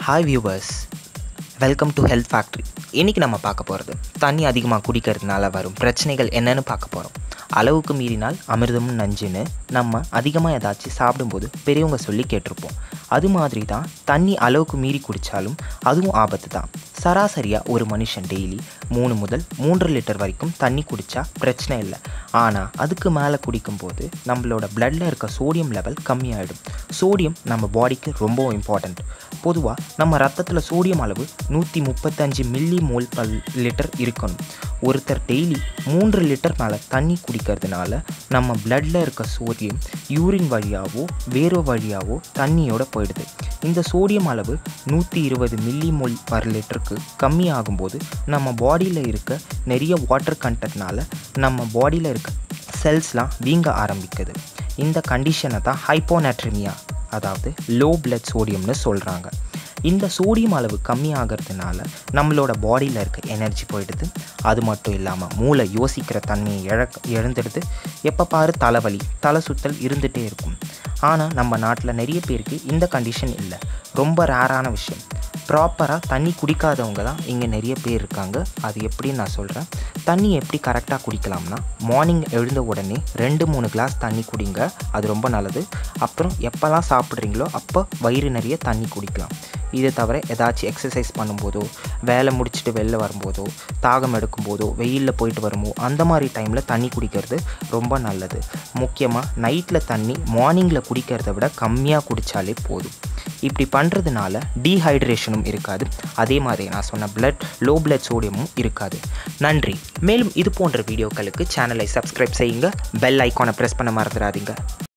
hi viewers welcome to health factory இன்றைக்கி நம்ம பார்க்க போகிறது தண்ணி அதிகமாக குடிக்கிறதுனால வரும் பிரச்சனைகள் என்னன்னு பார்க்க போகிறோம் அளவுக்கு மீறினால் அமிர்தமும் நஞ்சுன்னு நம்ம அதிகமாக ஏதாச்சும் சாப்பிடும்போது பெரியவங்க சொல்லி கேட்டிருப்போம் அது மாதிரி தான் தண்ணி அளவுக்கு மீறி குடித்தாலும் அதுவும் ஆபத்து தான் சராசரியாக ஒரு மனுஷன் டெய்லி மூணு முதல் மூன்று லிட்டர் வரைக்கும் தண்ணி குடித்தா பிரச்சனை இல்லை ஆனால் அதுக்கு மேலே குடிக்கும்போது நம்மளோட பிளட்டில் இருக்க சோடியம் லெவல் கம்மியாயிடும் சோடியம் நம்ம பாடிக்கு ரொம்ப இம்பார்ட்டண்ட் பொதுவாக நம்ம ரத்தத்தில் சோடியம் அளவு நூற்றி முப்பத்தஞ்சு மில்லி மோல் பல் லிட்டர் இருக்கணும் ஒருத்தர் டெய்லி மூன்று லிட்டர் மேலே தண்ணி குடிக்கிறதுனால நம்ம பிளட்டில் இருக்க சோடியம் யூரின் வழியாவோ வேறு வழியாவோ தண்ணியோட போயிடுது இந்த சோடியம் அளவு நூற்றி இருபது மில்லி மோல் பர் லிட்டருக்கு கம்மி ஆகும்போது நம்ம பாடியில் இருக்க நிறைய வாட்டர் கண்டென்ட்னால நம்ம பாடியில் இருக்க செல்ஸ்லாம் வீங்க ஆரம்பிக்குது இந்த கண்டிஷனை தான் ஹைப்போனட்ரிமியா அதாவது லோ பிளட் சோடியம்னு சொல்கிறாங்க இந்த சோடியம் அளவு கம்மி ஆகிறதுனால நம்மளோட பாடியில் இருக்க எனர்ஜி போயிடுது அது மட்டும் இல்லாமல் மூளை யோசிக்கிற தன்மையை இழக்க இழந்துடுது எப்போ பாரு தலைவலி தலை சுத்தல் இருந்துகிட்டே இருக்கும் ஆனால் நம்ம நாட்டில் நிறைய பேருக்கு இந்த கண்டிஷன் இல்லை ரொம்ப ரேரான விஷயம் ப்ராப்பராக தண்ணி குடிக்காதவங்க தான் இங்கே நிறைய பேர் இருக்காங்க அது எப்படின்னு நான் சொல்கிறேன் தண்ணி எப்படி கரெக்டாக குடிக்கலாம்னா மார்னிங் எழுந்த உடனே ரெண்டு மூணு கிளாஸ் தண்ணி குடிங்க அது ரொம்ப நல்லது அப்புறம் எப்போல்லாம் சாப்பிட்றீங்களோ அப்போ வயிறு நிறைய தண்ணி குடிக்கலாம் இதை தவிர ஏதாச்சும் எக்ஸசைஸ் பண்ணும்போதோ வேலை முடிச்சுட்டு வெளில வரும்போதோ தாகம் எடுக்கும்போதோ வெயிலில் போயிட்டு வரும்போது அந்த மாதிரி டைமில் தண்ணி குடிக்கிறது ரொம்ப நல்லது முக்கியமாக நைட்டில் தண்ணி மார்னிங்கில் குடிக்கிறத விட கம்மியாக குடித்தாலே போதும் இப்படி பண்ணுறதுனால டீஹைட்ரேஷனும் இருக்காது அதே மாதிரி நான் சொன்ன பிளட் லோ பிளட் சோடியமும் இருக்காது நன்றி மேலும் இது போன்ற வீடியோக்களுக்கு சேனலை சப்ஸ்கிரைப் செய்யுங்க பெல் ஐக்கானை ப்ரெஸ் பண்ண மறந்துடாதீங்க